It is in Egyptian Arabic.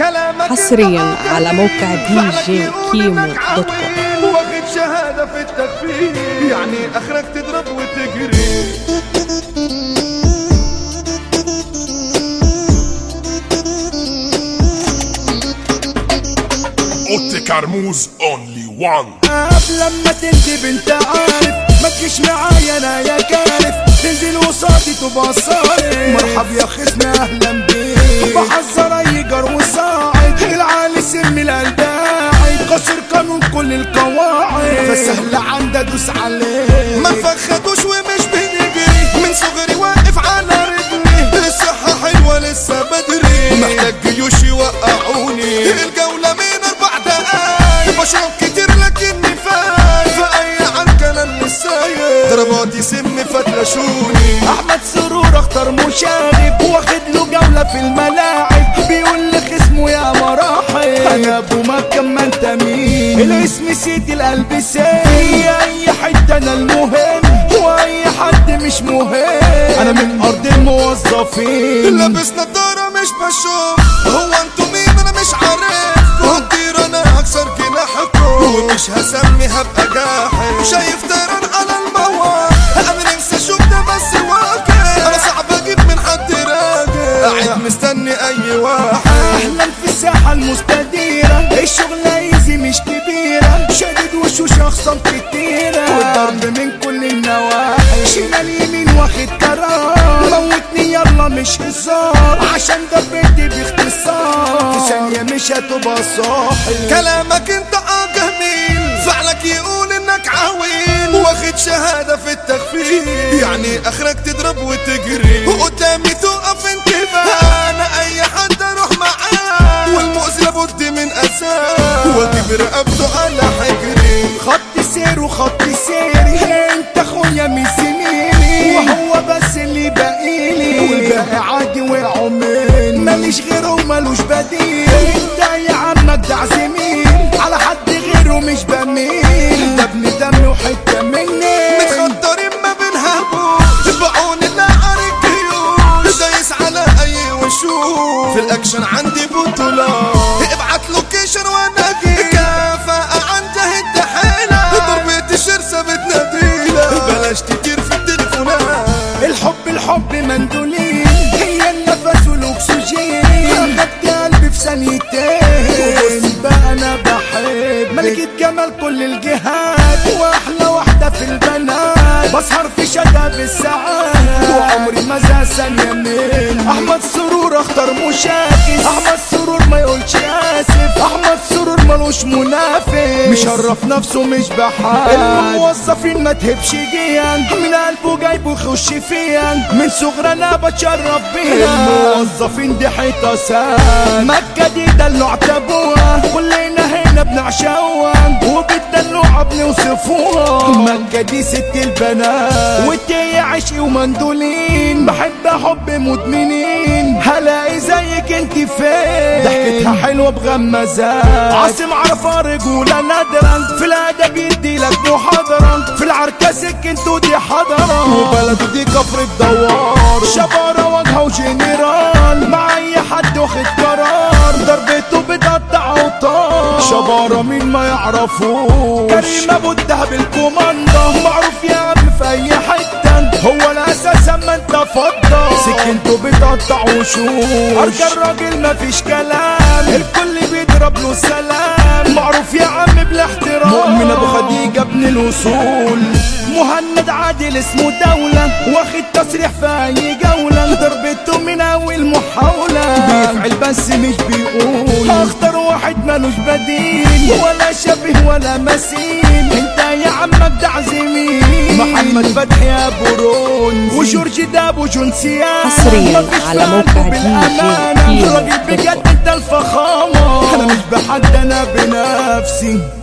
كلامك حصريا على موقع دي جي كيمو دوت كوم واخد شهادة في التخفيف يعني اخرك تضرب وتجري اوتي كرموز اونلي وان قبل لما تنزل انت عارف ما تجيش معايا انا يا كارف تنزل وصادي تبقى صارف مرحب يا خصم اهلا بيك بحذر اي جار وصاعد العالي سم القلباعد كسر قانون كل القواعد فسهل عندي ادوس عليه ما فخدوش ومش بنجري من صغري واقف على رجلي الصحة حلوة لسه بدري محتاج جيوش يوقعوني الجولة من اربع دقايق بشرب كتير لكني فايق في اي عنكة انا مش سايق ضرباتي سم فتلشوني احمد سرور اختار مشاغب واخد له جولة في الملاعب بيقول لي خصمه يا مراحل انا ابو مكة ما انت مين الاسم سيدي القلب ساي اي حتة انا المهم واي حد مش مهم انا من ارض الموظفين لابس نضارة مش بشوف هو انتوا مين انا مش عارف هطير انا هكسر جناحكم ومش هسمي هبقى جاحد شايف طيران على المواد انا نفسي اشوف ده بس واقع انا صعب اجيب من حد راجع قاعد مستني اي واحد اهلا في الساحة المستديرة الشغلة ايزي مش كبيرة شديد وشوش اخصام كتيرة والضرب من كل النواحي شمال يمين واخد قرار موتني يلا مش هزار عشان ضربتي باختصار في ثانية مش هتبقى صاحي كلامك انت اه جميل فعلك يقول انك عويل واخد شهادة في التخفيف يعني اخرك تضرب وتجري وقدامي تقف انتباه انا اي حد اروح معاه والمؤذي لابد من اساه واجيب رقبته على حجري خط سير وخط سيري انت اخويا من زميلي وهو بس اللي باقيلي والباقي عادي وعمين ماليش غيره ومالوش بديل انت يا عم اجدع زميل على حد غيره مش بميل ده ابن دمي وحته مني متخدرين ما بنهبوش بعون الله على الجيوش دايس على اي وشوش في الاكشن عندي بطولات ابعت لوكيشن وانا اجي كفاءة عندها الدحيلة ضربة الشرسة بتناديلة بلاش كتير في التليفونات الحب الحب مندولين هي النفس والاكسجين اخدت قلبي في ثانيتين بقى انا بحب ملكة جمال كل الجهات واحلى واحدة في البنات بسهر في شتا بالساعات وعمري ما زهق ثانية من احمد سرور اختار مشاكس احمد سرور ما يقولش اسف احمد سرور ملوش منافس مشرف نفسه مش بحال الموظفين ما تهبش جيان من قلبه جايبه يخش فيا من صغر انا بتشرف بيها الموظفين دي حيطه سان مكه دي دلوع تابوها كلنا هنا بنعشقوها وبالدلوع بنوصفوها مكه دي ست البنات وانت عشقي ومندولين بحب حب مدمنين هلاقي زيك انت فين ضحكتها حلوه بغمزات عاصم عرفه رجوله نادرا في الادب يدي لك محاضره في العركه سكنته دي حضره وبلده دي كفر الدوار شباره وجهه وجنرال مع اي حد واخد قرار ضربته بتقطع اوتار شباره مين ما يعرفوش كريم ابو الدهب الكوماندا معروف يا عم في اي حته هو الاساس اما انت فضه سكنته بتقطع وشوش ارجى الراجل مفيش كلام الكل بيضرب له سلام معروف يا عم بالاحترام مؤمن ابو خديجه ابن الوصول مهند عادل اسمه دولة واخد تصريح في اي جولة ضربته من اول محاولة بيفعل بس مش بيقول اختار واحد ملوش بديل ولا شبه ولا مثيل انت يا عم ابدع زميل محمد فتحي ابو رون وجورج داب وجون سيان حصرياً مفيش على في موقع قلبه دي جي بالأمانة. كيمو راجل دوت بجد كوم. انت الفخامة انا مش بحد انا بنفسي